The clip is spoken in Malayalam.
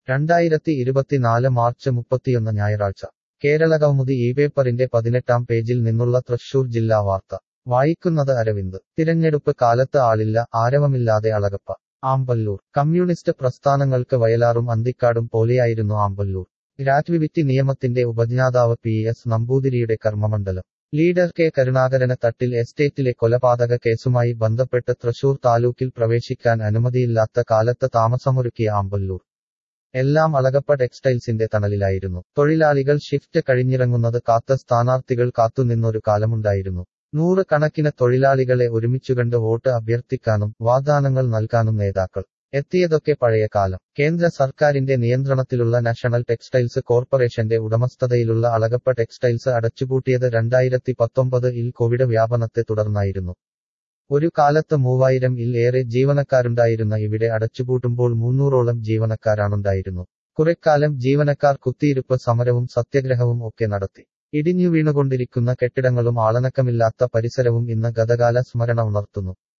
രണ്ടായിരത്തി ഇരുപത്തിനാല് മാർച്ച് മുപ്പത്തിയൊന്ന് ഞായറാഴ്ച കേരള കൗമുദി ഈ പേപ്പറിന്റെ പതിനെട്ടാം പേജിൽ നിന്നുള്ള തൃശൂർ ജില്ലാ വാർത്ത വായിക്കുന്നത് അരവിന്ദ് തിരഞ്ഞെടുപ്പ് കാലത്ത് ആളില്ല ആരവമില്ലാതെ അളകപ്പ ആമ്പല്ലൂർ കമ്മ്യൂണിസ്റ്റ് പ്രസ്ഥാനങ്ങൾക്ക് വയലാറും അന്തിക്കാടും പോലെയായിരുന്നു ആമ്പല്ലൂർ ഗ്രാറ്റുവിറ്റി നിയമത്തിന്റെ ഉപജ്ഞാതാവ് പി എസ് നമ്പൂതിരിയുടെ കർമ്മമണ്ഡലം ലീഡർ കെ കരുണാകരന് തട്ടിൽ എസ്റ്റേറ്റിലെ കൊലപാതക കേസുമായി ബന്ധപ്പെട്ട് തൃശൂർ താലൂക്കിൽ പ്രവേശിക്കാൻ അനുമതിയില്ലാത്ത കാലത്ത് താമസമൊരുക്കിയ ആമ്പല്ലൂർ എല്ലാം അളകപ്പ ടെക്സ്റ്റൈൽസിന്റെ തണലിലായിരുന്നു തൊഴിലാളികൾ ഷിഫ്റ്റ് കഴിഞ്ഞിറങ്ങുന്നത് കാത്ത സ്ഥാനാർത്ഥികൾ കാത്തുനിന്നൊരു കാലമുണ്ടായിരുന്നു നൂറ് കണക്കിന് തൊഴിലാളികളെ ഒരുമിച്ചുകണ്ട് വോട്ട് അഭ്യർത്ഥിക്കാനും വാഗ്ദാനങ്ങൾ നൽകാനും നേതാക്കൾ എത്തിയതൊക്കെ പഴയ കാലം കേന്ദ്ര സർക്കാരിന്റെ നിയന്ത്രണത്തിലുള്ള നാഷണൽ ടെക്സ്റ്റൈൽസ് കോർപ്പറേഷന്റെ ഉടമസ്ഥതയിലുള്ള അളകപ്പ ടെക്സ്റ്റൈൽസ് അടച്ചുപൂട്ടിയത് രണ്ടായിരത്തി പത്തൊമ്പത് ഇൽ കോവിഡ് വ്യാപനത്തെ തുടർന്നായിരുന്നു ഒരു കാലത്ത് മൂവായിരം ഇൽ ഏറെ ജീവനക്കാരുണ്ടായിരുന്ന ഇവിടെ അടച്ചുപൂട്ടുമ്പോൾ മുന്നൂറോളം ജീവനക്കാരാണുണ്ടായിരുന്നു കുറെക്കാലം ജീവനക്കാർ കുത്തിയിരിപ്പ് സമരവും സത്യഗ്രഹവും ഒക്കെ നടത്തി ഇടിഞ്ഞു വീണുകൊണ്ടിരിക്കുന്ന കെട്ടിടങ്ങളും ആളനക്കമില്ലാത്ത പരിസരവും ഇന്ന് ഗതകാല സ്മരണ ഉണർത്തുന്നു